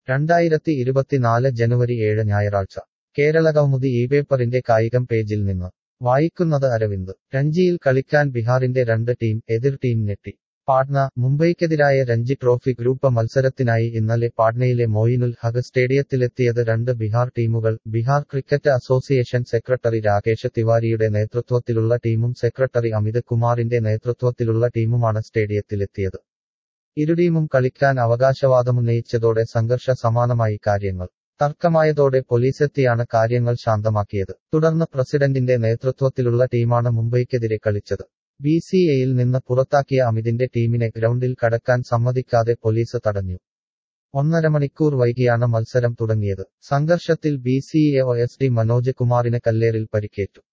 രണ്ടായിരത്തി ഇരുപത്തിനാല് ജനുവരി ഏഴ് ഞായറാഴ്ച കേരളകൗമുദി ഈ പേപ്പറിന്റെ കായികം പേജിൽ നിന്ന് വായിക്കുന്നത് അരവിന്ദ് രഞ്ജിയിൽ കളിക്കാൻ ബിഹാറിന്റെ രണ്ട് ടീം എതിർ ടീം ഞെട്ടി പാട്ന മുംബൈക്കെതിരായ രഞ്ജി ട്രോഫി ഗ്രൂപ്പ് മത്സരത്തിനായി ഇന്നലെ പാട്നയിലെ മോയിനുൽ ഹഗ് സ്റ്റേഡിയത്തിലെത്തിയത് രണ്ട് ബിഹാർ ടീമുകൾ Bihar cricket association secretary Rakesh തിവാരിയുടെ നേതൃത്വത്തിലുള്ള ടീമും സെക്രട്ടറി അമിത് കുമാറിന്റെ നേതൃത്വത്തിലുള്ള ടീമുമാണ് സ്റ്റേഡിയത്തിലെത്തിയത് ഇരു ടീമും കളിക്കാൻ അവകാശവാദമുന്നയിച്ചതോടെ സംഘർഷ സമാനമായി കാര്യങ്ങൾ തർക്കമായതോടെ പോലീസെത്തിയാണ് കാര്യങ്ങൾ ശാന്തമാക്കിയത് തുടർന്ന് പ്രസിഡന്റിന്റെ നേതൃത്വത്തിലുള്ള ടീമാണ് മുംബൈക്കെതിരെ കളിച്ചത് ബി സി എയിൽ നിന്ന് പുറത്താക്കിയ അമിതിന്റെ ടീമിനെ ഗ്രൗണ്ടിൽ കടക്കാൻ സമ്മതിക്കാതെ പോലീസ് തടഞ്ഞു ഒന്നര മണിക്കൂർ വൈകിയാണ് മത്സരം തുടങ്ങിയത് സംഘർഷത്തിൽ B C A O S D Manoj കുമാറിന് കല്ലേറിൽ പരിക്കേറ്റു